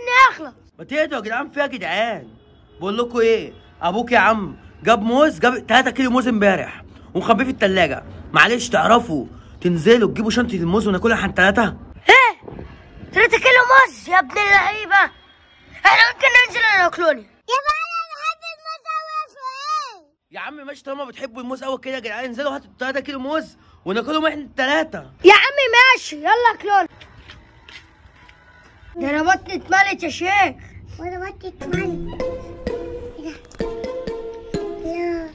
اني اخلص ما تهدوا يا جدعان فيها يا جدعان بقول لكم ايه ابوك يا عم جاب موز جاب 3 كيلو موز امبارح ومخبيه في التلاجة معلش تعرفوا تنزلوا تجيبوا شنطه الموز وناكلها احنا التلاته ايه 3 كيلو موز يا ابن اللعيبه احنا ممكن ننزل انا وكلوني يا بابا انا بحب الموز قوي يا عم ماشي طالما بتحبوا الموز قوي كده يا جدعان انزلوا هاتوا 3 كيلو موز وناكلهم احنا التلاته يا عمي ماشي يلا كلون ده انا بطني اتملت يا شيخ وانا بطني اتملت ايه ده؟ يا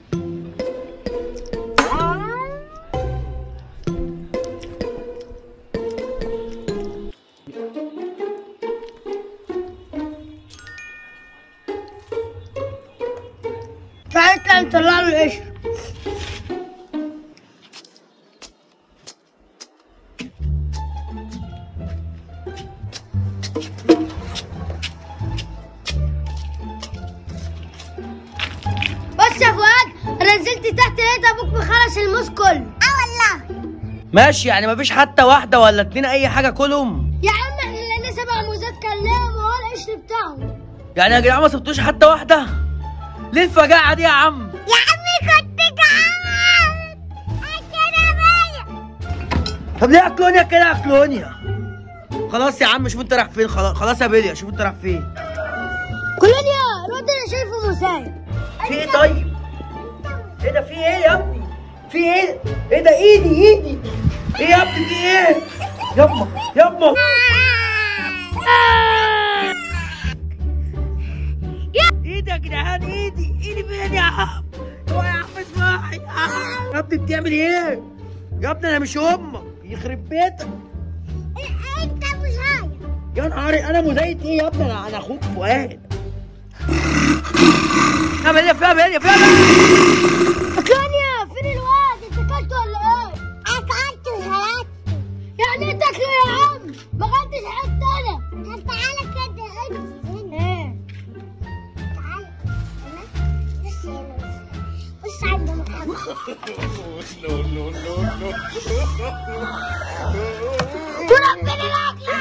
تعالى اطلع نطلع له القشر بص يا فؤاد انا نزلت تحت لقيت ابوك مخلص الموز كله اه والله ماشي يعني مفيش حتى واحده ولا اتنين اي حاجه كلهم يا عم احنا لقينا سبع موزات كلام وهو القشر بتاعهم يعني يا جدعان ما سبتوش حتى واحده ليه الفجاعه دي يا عم يا عمي كنت جعان عشان ابيع طب ليه اكلونيا كده اكلونيا خلاص يا عم شوف انت رايح فين خلاص خلاص يا بيليا شوف انت رايح فين كلونيا رد انا شايفه موزاية في ايه طيب ايه ده في ايه يا ابني في ايه ايه ده ايدي ايدي ايه يا ابني في ايه يما يما ايدي يا جدعان ايدي ايدي فين يا عم هو يا عم اسمعي يا ابني بتعمل ايه يا ابني انا مش امك يخرب بيتك انت مش هاي يا نهاري انا مزيت ايه يا ابني انا انا اخوك فؤاد فيها بلية فيها بلية فيها بلية كلونيا فين الواد انت اكلته ولا ايه اكلت وهلات يعني انت تاكله يا عم ما غلطتش حتى انا طب تعالى كده هنا ايه تعالى هنا بص هنا بص عند محمد وربنا الاكل